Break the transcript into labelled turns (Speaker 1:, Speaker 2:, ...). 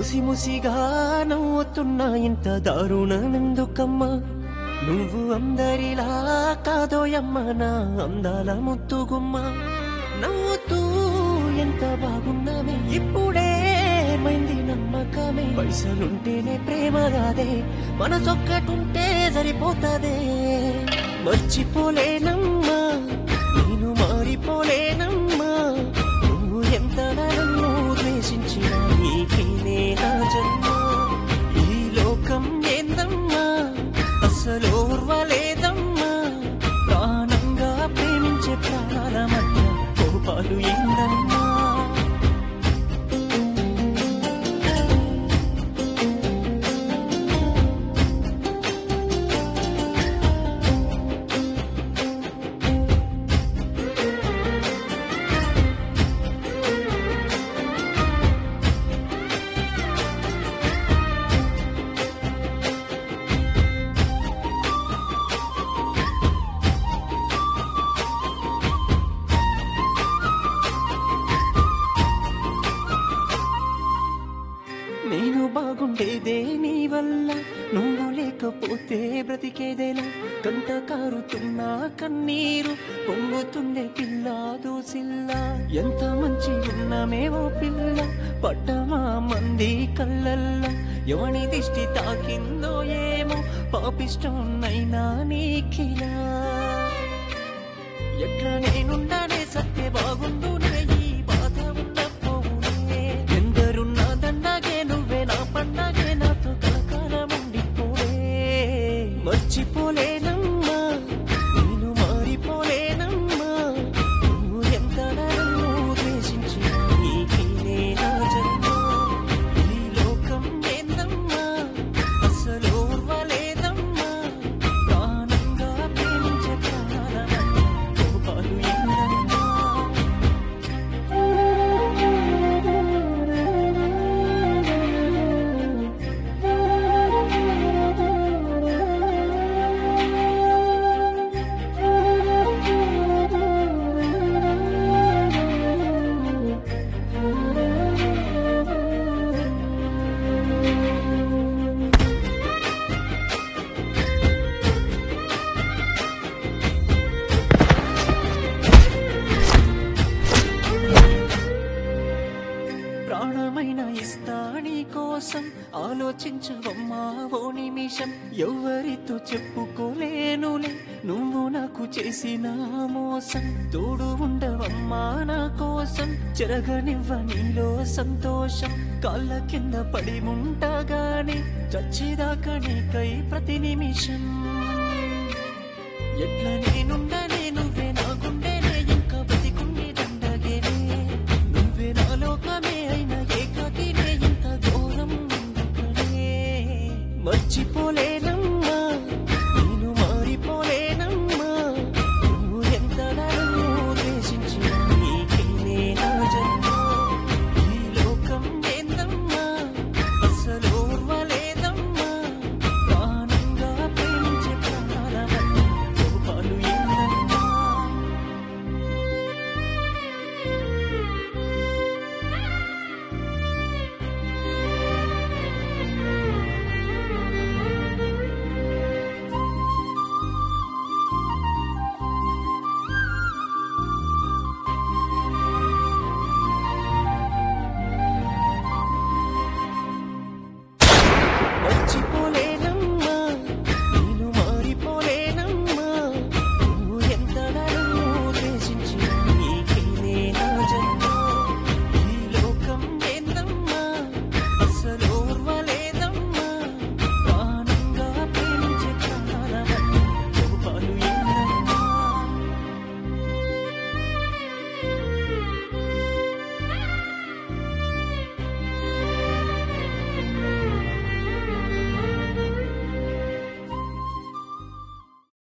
Speaker 1: ముసి ముసిగా నవ్వుతున్నా ఇంత దారుణమెందుకమ్మా నువ్వు అందరిలా కాదోయమ్మ నా అందాల ముత్తుగుమ్మ నవ్వుతూ ఎంత బాగున్నామే ఇప్పుడే మైంది నమ్మకమే పైసలుంటేనే ప్రేమ రాదే మనసొక్కటుంటే సరిపోతదే మర్చిపోలేనమ్మా నేను మారిపోలేనమ్మా నువ్వు ఎంత నన్ను ద్వేషించినా నీకేనే నా జన్మ ఈ లోకం ఏందమ్మా అసలు ఓర్వలేదమ్మా ప్రాణంగా ప్రేమించే ప్రాణాల మధ్య కోపాలు ఏందమ్మా నేను బాగుండేదే నీ వల్ల నువ్వు లేకపోతే బ్రతికేదేలా కంట కారుతున్నా కన్నీరు పొంగుతుండే పిల్ల దోసిల్లా ఎంత మంచి ఉన్నామేవో పిల్ల పడ్డమా మంది కళ్ళల్లా ఎవని దిష్టి తాకిందో ఏమో పాపిష్టోన్నైనా నీకిలా ఎట్లా నేనుండానే సత్య బాగుండునే ఈ బాధ ఉండపోవునే ఎందరున్నా దండగే నువ్వే నా పండగే నాతో కలకాలం ఉండిపోవే మర్చిపోలేనమ్మా నేను మారిపోలేనమ్మా నువ్వు ఎంత నన్ను ద్వేషించినా నీకేనే నా జన్మ ఈ లోకం ఏందమ్మా అసలు ఓర్వలేదమ్మా ప్రాణంగా ప్రేమించే ప్రాణాల కోపాలు ఏందమ్మా ప్రాణమైన ఇస్తాని కోసం ఆలోచించవమ్మా ఓ నిమిషం ఎవరితో చెప్పుకోలేనులే నువ్వు నాకు చేసిన మోసం తోడు ఉండవమ్మా నా కోసం చెరగనివ్వ నీలో సంతోషం కాళ్ళ కింద పడి ఉంటాగానే చచ్చేదాకా నీకై ప్రతి నిమిషం ఎట్లా నేనుండ